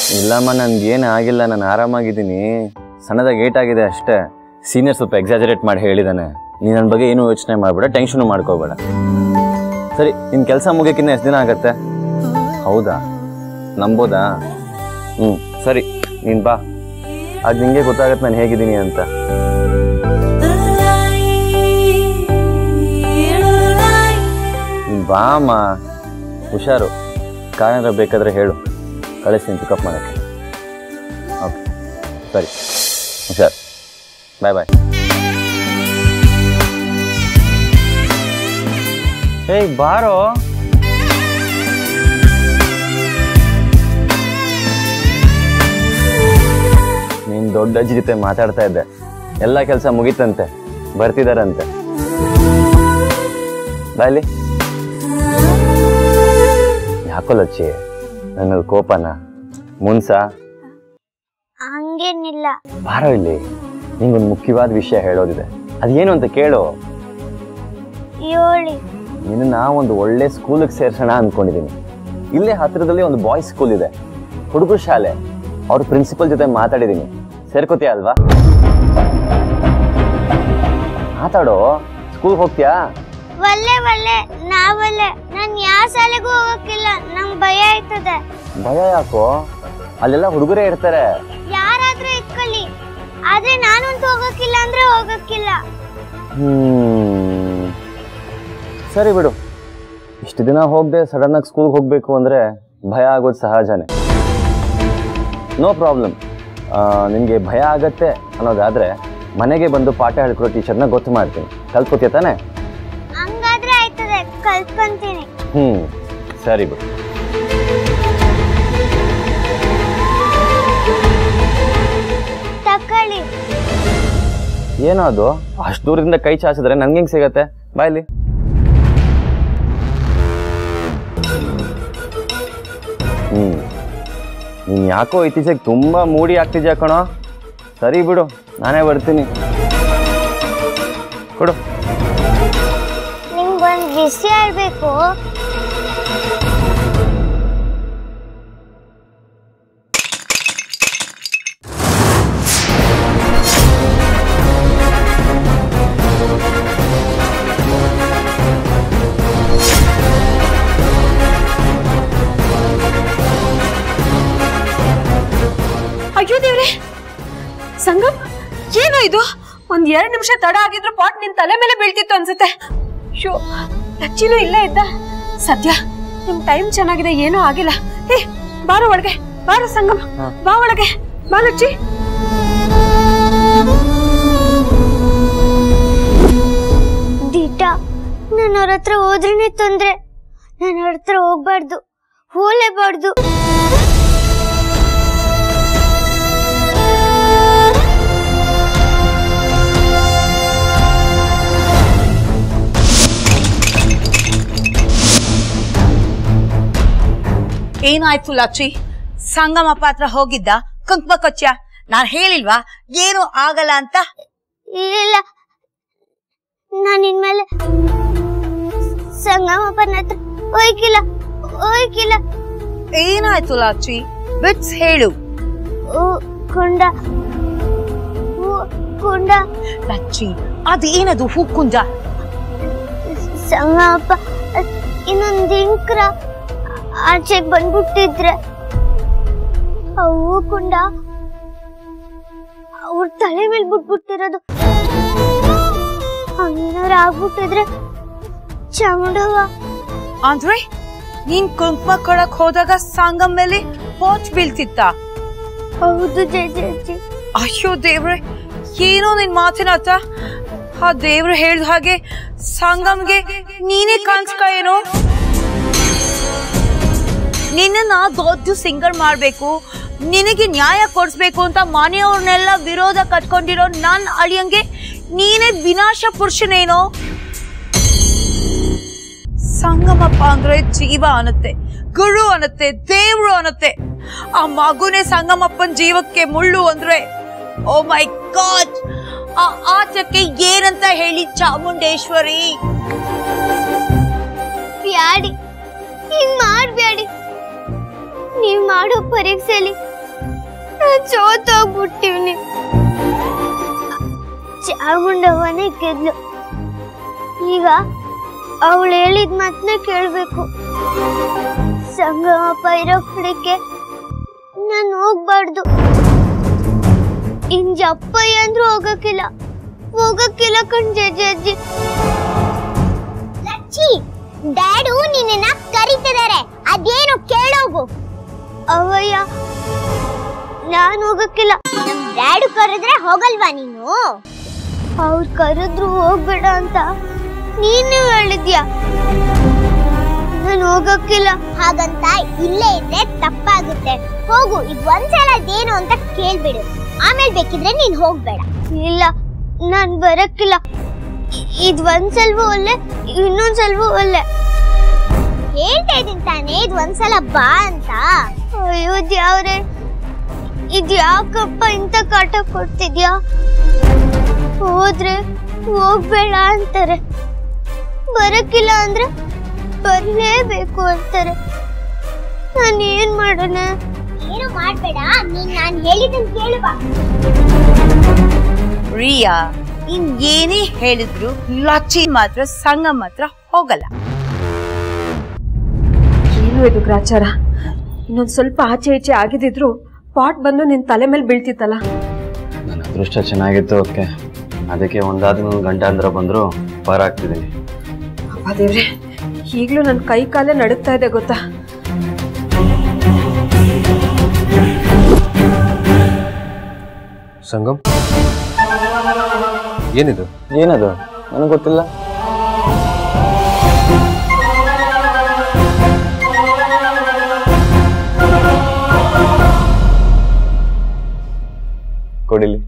ಇಲ್ಲಮ್ಮ ನನ್ಗೇನು ಆಗಿಲ್ಲ ನಾನು ಆರಾಮಾಗಿದ್ದೀನಿ ಸಣ್ಣದಾಗಿ ಏಟ್ ಆಗಿದೆ ಅಷ್ಟೇ ಸೀನಿಯರ್ ಸ್ವಲ್ಪ ಎಕ್ಸಾಜರೇಟ್ ಮಾಡಿ ಹೇಳಿದಾನೆ ನೀನು ನನ್ನ ಬಗ್ಗೆ ಏನೂ ಯೋಚನೆ ಮಾಡಬೇಡ ಟೆನ್ಷನು ಮಾಡ್ಕೋಬೇಡ ಸರಿ ನಿನ್ನ ಕೆಲಸ ಮುಗಿಯೋಕ್ಕಿಂತ ಎಷ್ಟು ದಿನ ಆಗತ್ತೆ ಹೌದಾ ನಂಬೋದಾ ಹ್ಞೂ ಸರಿ ನೀನು ಬಾ ಅದು ನಿಂಗೆ ಗೊತ್ತಾಗತ್ತೆ ನಾನು ಹೇಗಿದ್ದೀನಿ ಅಂತ ನೀನ್ ಬಾ ಅಮ್ಮ ಹುಷಾರು ಕಾರಣ ಬೇಕಾದ್ರೆ ಹೇಳು ಕಳಿಸ್ತೀನಿ ಪಿಕಪ್ ಮಾಡೋಕ್ಕೆ ಓಕೆ ಸರಿ ಹುಷಾರು ಬಾಯ್ ಬಾಯ್ ಏಯ್ ಬಾರೋ ನೀನ್ ದೊಡ್ಡ ಅಜ್ಜಿ ಜೊತೆ ಮಾತಾಡ್ತಾ ಇದ್ದೆ ಎಲ್ಲ ಕೆಲಸ ಮುಗೀತಂತೆ ಬರ್ತಿದಾರಂತೆ ಬಾಯ್ಲಿ ಯಾಕೋ ಲಚ್ಚಿ ನನ್ನ ಕೋಪನ ಮುನ್ಸ ಹಂಗೇನಿಲ್ಲ ಬಾರೋ ಇಲ್ಲಿ ನಿಂಗೊಂದು ಮುಖ್ಯವಾದ ವಿಷಯ ಹೇಳೋದಿದೆ ಅದೇನು ಅಂತ ಕೇಳು ಏಳಿ ನಿನ್ನ ಒಂದು ಒಳ್ಳೆ ಸ್ಕೂಲಿಗೆ ಸೇರ್ಸೋಣ ಅನ್ಕೊಂಡಿದ್ದೀನಿ ಇಲ್ಲೇ ಹತ್ತಿರದಲ್ಲಿ ಒಂದು ಬಾಯ್ಸ್ ಸ್ಕೂಲ್ ಇದೆ ಹುಡುಗರ ಶಾಲೆ ಅವ್ರ ಪ್ರಿನ್ಸಿಪಲ್ ಜೊತೆ ಮಾತಾಡಿದ್ದೀನಿ ಸೇರ್ಕೋತೀಯ ಅಲ್ವಾ ಮಾತಾಡೋ ಸ್ಕೂಲ್ ಹೋಗ್ತೀಯಾ ಒಳ್ಳೆ ಒಳ್ಳೆ ನಾವಲ್ಲೆ ನಾನ್ ಯಾವ ಶಾಲೆಗೂ ಹೋಗಕ್ಕಿಲ್ಲ ನಂಗ್ ಭಯ ಆಯ್ತದೆ ಭಯ ಯಾಕೋ ಅಲ್ಲೆಲ್ಲ ಹುಡುಗರೇ ಇರ್ತಾರೆ ಯಾರಾದ್ರೂ ಇಟ್ಕೊಳ್ಳಿ ಆದ್ರೆ ನಾನಂತೂ ಹೋಗಕ್ಕಿಲ್ಲ ಅಂದ್ರೆ ಹೋಗಕ್ಕಿಲ್ಲ ಹ್ಮ್ ಸರಿ ಬಿಡು ಇಷ್ಟು ದಿನ ಹೋಗದೆ ಸಡನ್ ಆಗಿ ಸ್ಕೂಲ್ಗೆ ಹೋಗ್ಬೇಕು ಅಂದ್ರೆ ಭಯ ಆಗೋದು ಸಹಜನೇ ನೋ ಪ್ರಾಬ್ಲಮ್ ನಿನಗೆ ಭಯ ಆಗತ್ತೆ ಅನ್ನೋದಾದ್ರೆ ಮನೆಗೆ ಬಂದು ಪಾಠ ಹೇಳ್ಕೊಡೋ ಟೀಚರ್ನ ಗೊತ್ತು ಮಾಡ್ತೀನಿ ಕಲ್ತ್ಕೋತೀಯ ತಾನೆ ಹಂಗಾದ್ರೆ ಆಯ್ತದೆ ಕಲ್ತ್ಕೊಂತೀನಿ ಹ್ಞೂ ಸರಿ ಬಿಡು ತಕೊಳ್ಳಿ ಏನೋ ಅದು ಅಷ್ಟು ದೂರದಿಂದ ಕೈ ಚಾಚಿದ್ರೆ ನನ್ಗೆ ಹೆಂಗೆ ಸಿಗತ್ತೆ ಬಾಯ್ಲಿ ಹ್ಞೂ ನೀನು ಯಾಕೋ ಇತ್ತೀಚೆಗೆ ತುಂಬ ಮೂಡಿ ಆಗ್ತಿದ್ಯಾ ಕಣೋ ಸರಿ ಬಿಡು ನಾನೇ ಬರ್ತೀನಿ ಕೊಡು ನಿಮ್ಗೊಂದ್ ವಿಷಯ ಹೇಳ್ಬೇಕು ಅಯ್ಯೋ ದೇವ್ರೆ ಸಂಗಮ್ ಏನೋ ಇದು ಒಂದ್ ಎರಡ್ ನಿಮಿಷ ತಡ ಆಗಿದ್ರು ಪಾಟ್ ನಿನ್ ತಲೆ ಮೇಲೆ ಬೀಳ್ತಿತ್ತು ಅನ್ಸುತ್ತೆ ಶೋ ಲಚ್ಚಿನೂ ಇಲ್ಲೇ ಇದ್ದ ಸದ್ಯ ನಿಮ್ ಟೈಮ್ ಚೆನ್ನಾಗಿದೆ ಏನೂ ಆಗಿಲ್ಲ ಏ ಬಾರೋ ಒಳಗೆ ಬಾರೋ ಸಂಗಮ್ ಬಾ ಒಳಗೆ ಬಾ ಲಚ್ಚಿ ದಿಟ ನಾನು ಅವ್ರ ಹತ್ರ ಹೋದ್ರೇನೆ ತೊಂದ್ರೆ ನಾನು ಅವ್ರ ಹತ್ರ ಹೋಗ್ಬಾರ್ದು ಹೋಲೇಬಾರ್ದು ಏನಾಯ್ತು ಲಚ್ಚಿ ಸಂಗಮಪ್ಪ ಹತ್ರ ಹೋಗಿದ್ದ ಕುಂಕುಮ ಕೊಚ್ಚ ನಾನ್ ಹೇಳಿಲ್ವಾ ಏನು ಆಗಲ್ಲ ಅಂತ ಇಲ್ಲ ನಾನು ಇನ್ಮೇಲೆ ಸಂಗಮಪ್ಪನ ಹತ್ರ ಹೋಯ್ಕಿಲ್ಲ ಹೋಯ್ಕಿಲ್ಲ ಏನಾಯ್ತು ಲಚ್ಚಿ ಬಿಟ್ಸ್ ಹೇಳು ಓ ಕುಂಡ ಓ ಕುಂಡ ಲಚ್ಚಿ ಅದೇನದು ಹೂಕುಂಜ ಸಂಗಮಪ್ಪ ಇನ್ನೊಂದು ಇಂಕ್ರ ಆಚೆಗೆ ಬಂದ್ಬಿಟ್ಟಿದ್ರೆ ಆ ಹೂ ಕುಂಡ ಅವ್ರ ತಲೆ ಮೇಲೆ ಬಿಟ್ಬಿಟ್ಟಿರೋದು ಹಂಗೇನಾರು ಆಗ್ಬಿಟ್ಟಿದ್ರೆ ಚಾಮುಂಡವ್ವ ಅಂದ್ರೆ ನೀನ್ ಕುಂಕುಮ ಕೊಡಕ್ ಹೋದಾಗ ಸಂಗಮ್ ಮೇಲೆ ಪೋಚ್ ಬೀಳ್ತಿತ್ತ ಹೌದು ಜಯ ಜಯ ಜಯ ಅಯ್ಯೋ ದೇವ್ರೆ ಏನೋ ನಿನ್ ಮಾತಿನ ಅರ್ಥ ಆ ದೇವ್ರು ಹೇಳ್ದ ಹಾಗೆ ಸಂಗಮ್ಗೆ ನೀನೇ ಕಾಣಿಸ್ಕ ಏನೋ ನಿನ್ನ ದೊಡ್ಡ ಸಿಂಗರ್ ಮಾಡ್ಬೇಕು ನಿನಗೆ ನ್ಯಾಯ ಕೊಡಿಸ್ಬೇಕು ಅಂತ ಮನೆಯವ್ರನ್ನೆಲ್ಲ ವಿರೋಧ ಕಟ್ಕೊಂಡಿರೋ ನನ್ ಅಳಿಯಂಗೆ ನೀನೇ ವಿನಾಶ ಪುರುಷನೇನೋ ಸಂಗಮಪ್ಪ ಅಂದ್ರೆ ಜೀವ ಅನ್ನತ್ತೆ ಗುರು ಅನ್ನತ್ತೆ ದೇವ್ರು ಅನ್ನತ್ತೆ ಆ ಮಗುನೇ ಸಂಗಮಪ್ಪನ ಜೀವಕ್ಕೆ ಮುಳ್ಳು ಅಂದ್ರೆ ಓ ಮೈ ಗಾಡ್ ಆ ಆಚಕ್ಕೆ ಏನಂತ ಹೇಳಿ ಚಾಮುಂಡೇಶ್ವರಿ ಬ್ಯಾಡಿ ಹಿಂಗ್ ಮಾಡ್ಬ್ಯಾಡಿ ನೀವ್ ಮಾಡೋ ಪರೀಕ್ಷೆಲಿ ನಾನ್ ಸೋತೋಗ್ಬಿಟ್ಟಿವ್ನಿ ಚಾಮುಂಡವನೇ ಗೆದ್ಲು ಈಗ ಅವಳು ಹೇಳಿದ ಮಾತನ್ನ ಕೇಳ್ಬೇಕು ಸಂಗಮಪ್ಪ ಇರೋ ಕಡೆಗೆ ನಾನು ಹೋಗ್ಬಾರ್ದು ಇನ್ ಜಪ್ಪಯ್ಯ ಅಂದ್ರೂ ಹೋಗಕ್ಕಿಲ್ಲ ಹೋಗಕ್ಕಿಲ್ಲ ಕಣ್ ಜಜ್ಜಿ ಅಜ್ಜಿ ಲಚ್ಚಿ ಡ್ಯಾಡು ನಿನ್ನ ಕರೀತಿದ್ದಾರೆ ಅದೇನು ಕೇಳೋಗು ಅವಯ್ಯ ನಾನು ಹೋಗಕ್ಕಿಲ್ಲ ನಮ್ ಡ್ಯಾಡು ಕರೆದ್ರೆ ಹೋಗಲ್ವಾ ನೀನು ಅವ್ರು ಕರೆದ್ರು ಹೋಗ್ಬೇಡ ಅಂತ ನೀನು ಹೇಳಿದ್ಯಾ ನಾನು ಹೋಗಕ್ಕಿಲ್ಲ ಹಾಗಂತ ಇಲ್ಲೇ ಇದ್ರೆ ತಪ್ಪಾಗುತ್ತೆ ಹೋಗು ಈಗ ಒಂದ್ಸಲ ಅದೇನು ಅಂತ ಕೇಳ್ಬಿಡು ಆಮೇಲೆ ಬೇಕಿದ್ರೆ ನೀನ್ ಹೋಗ್ಬೇಡ ಇಲ್ಲ ನಾನ್ ಬರಕ್ಕಿಲ್ಲ ಇ- ಇದ್ ಒಂದ್ಸಲ್ವೂ ಒಲ್ಲೆ ಇನ್ನೊಂದ್ಸಲ್ವೂ ಒಲ್ಲೆ ಹೇಳ್ತಾ ಇದೀನಿ ತಾನೇ ಇದ್ ಒಂದ್ಸಲ ಬಾ ಅಂತ ಅಯ್ಯೋ ದ್ಯಾವ್ರೆ ಇದ್ ಯಾಕಪ್ಪ ಇಂತ ಕಾಟ ಕೊಡ್ತಿದ್ಯಾ ಹೋದ್ರೆ ಹೋಗ್ಬೇಡ ಅಂತಾರೆ ಬರಕ್ಕಿಲ್ಲ ಅಂದ್ರೆ ಬರ್ಲೇಬೇಕು ಅಂತಾರೆ ನಾನು ಏನ್ ಮಾಡೋಣ ಏನು ಮಾಡ್ಬೇಡ ನೀನ್ ನಾನ್ ಹೇಳಿದ್ದನ್ ಕೇಳುವ ಪ್ರಿಯಾ ನೀನ್ ಏನೇ ಹೇಳಿದ್ರು ಲಚ್ಚಿ ಮಾತ್ರ ಸಂಗಮ್ ಮಾತ್ರ ಹೋಗಲ್ಲ ಏನು ಇದು ಗ್ರಾಚಾರ ಇನ್ನೊಂದ್ ಸ್ವಲ್ಪ ಆಚೆ ಈಚೆ ಆಗಿದಿದ್ರು ಪಾಟ್ ಬಂದು ನಿನ್ ತಲೆ ಮೇಲೆ ಬೀಳ್ತಿತ್ತಲ್ಲ ನನ್ನ ಅದೃಷ್ಟ ಚೆನ್ನಾಗಿತ್ತು ಓಕೆ ಅದಕ್ಕೆ ಒಂದಾದ್ಮೇಲೆ ಒಂದು ಗಂಟೆ ಅಂದ್ರೆ ಬಂದರೂ ಪಾರ ಆಗ್ತಿದ್ದೀನಿ ಅಪ್ಪ ದೇವ್ರೆ ಈಗ್ಲೂ ನನ್ನ ಕೈ ಕಾಲೇ ನಡುಗ್ತಾ ಇದೆ ಗೊತ್ತಾ ಸಂಗಮ್ ಏನಿದು ಏನದು ನನಗೆ ಗೊತ್ತಿಲ್ಲ ಕೊಡಿಲಿ